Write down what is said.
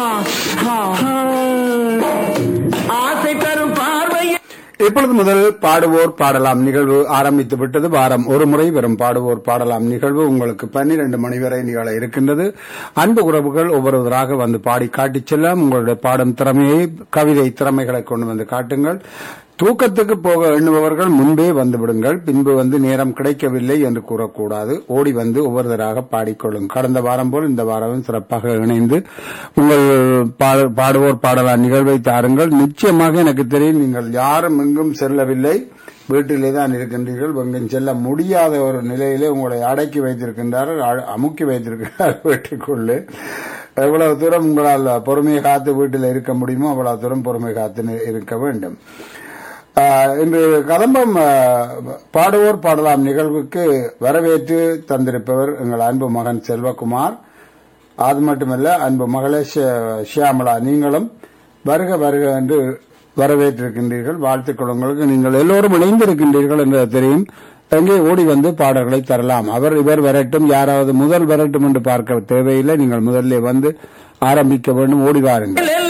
ஆசை தரும் பார்வையில் இப்பொழுது முதல் பாடுவோர் பாடலாம் நிகழ்வு ஆரம்பித்து விட்டது வாரம் ஒரு முறை வரும் பாடுவோர் பாடலாம் நிகழ்வு உங்களுக்கு பன்னிரண்டு மணி வரை நிகழ இருக்கின்றது அன்பு உறவுகள் ஒவ்வொருவராக வந்து பாடி காட்டிச் செல்லாம் உங்களுடைய பாடும் திறமையை கவிதை திறமைகளை கொண்டு வந்து காட்டுங்கள் தூக்கத்துக்கு போக எண்ணுபவர்கள் முன்பே வந்து விடுங்கள் பின்பு வந்து நேரம் கிடைக்கவில்லை என்று கூறக்கூடாது ஓடி வந்து ஒவ்வொருவராக பாடிக்கொள்ளும் கடந்த வாரம் போல் இந்த வாரமும் சிறப்பாக இணைந்து உங்கள் பா- பாடுவோர் பாடலாம் நிகழ்வை தாருங்கள் நிச்சயமாக எனக்கு தெரியும் நீங்கள் யாரும் எங்கும் செல்லவில்லை வீட்டிலே தான் இருக்கின்றீர்கள் எங்கும் செல்ல முடியாத ஒரு நிலையிலே உங்களை அடக்கி வைத்திருக்கின்றார்கள் அ- அமுக்கி வைத்திருக்கிறார்கள் வீட்டுக்குள்ளே எவ்வளவு தூரம் உங்களால் பொறுமையை காத்து வீட்டில் இருக்க முடியுமோ அவ்வளவு தூரம் பொறுமை காத்து நி- இருக்க வேண்டும் ஆஹ் இன்று கதம்பம் ஆஹ், பாடுவோர் பாடலாம் நிகழ்வுக்கு வரவேற்று தந்திருப்பவர் எங்கள் அன்பு மகன் செல்வகுமார் அது மட்டுமல்ல அன்பு மகளே ஷி- ஷியாமளா நீங்களும் வருக வருக என்று வரவேற்றிருக்கின்றீர்கள் வாழ்த்துக்கள் உங்களுக்கு நீங்கள் எல்லோரும் இணைந்திருக்கின்றீர்கள் என்று தெரியும் எங்கே ஓடி வந்து பாடல்களை தரலாம் அவர் இவர் வரட்டும் யாராவது முதல் வரட்டும் என்று பார்க்க தேவையில்லை நீங்கள் முதல்ல வந்து ஆரம்பிக்க வேண்டும் ஓடி வாருங்கள்